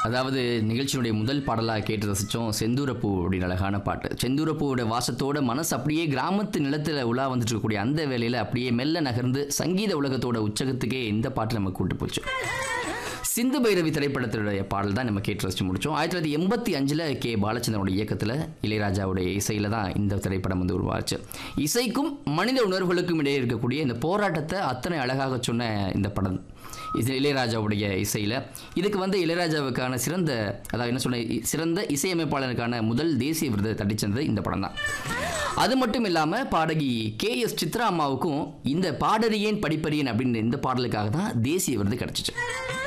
அதாவது நிகழ்ச்சியினுடைய முதல் பாடலாக கேட்டு ரசித்தோம் செந்தூரப்பூ அப்படின்னு அழகான பாட்டு செந்தூரப்பூவோட வாசத்தோட மனசு அப்படியே கிராமத்து நிலத்தில் உலா வந்துட்டு இருக்கக்கூடிய அந்த வேலையில் அப்படியே மெல்ல நகர்ந்து சங்கீத உலகத்தோட உச்சகத்துக்கே இந்த பாட்டு நம்ம கூட்டு போச்சு சிந்து பைரவி திரைப்படத்தினுடைய பாடல் தான் நம்ம கேட்டு ரசிச்சு முடிச்சோம் ஆயிரத்தி தொள்ளாயிரத்தி எண்பத்தி அஞ்சில் கே பாலச்சந்திரனுடைய இயக்கத்தில் இளையராஜாவுடைய இசையில் தான் இந்த திரைப்படம் வந்து உருவாச்சு இசைக்கும் மனித உணர்வுகளுக்கும் இடையே இருக்கக்கூடிய இந்த போராட்டத்தை அத்தனை அழகாக சொன்ன இந்த படம் இது இளையராஜாவுடைய இசையில் இதுக்கு வந்து இளையராஜாவுக்கான சிறந்த அதாவது என்ன சொன்ன இ- சிறந்த இசையமைப்பாளருக்கான முதல் தேசிய விருதை தட்டிச் சென்றது இந்த படம் தான் அது மட்டும் இல்லாமல் பாடகி கே எஸ் சித்ரா அம்மாவுக்கும் இந்த பாடறியேன் படிப்பறியேன் அப்படின்னு இந்த பாடலுக்காக தான் தேசிய விருது கிடைச்சிச்சு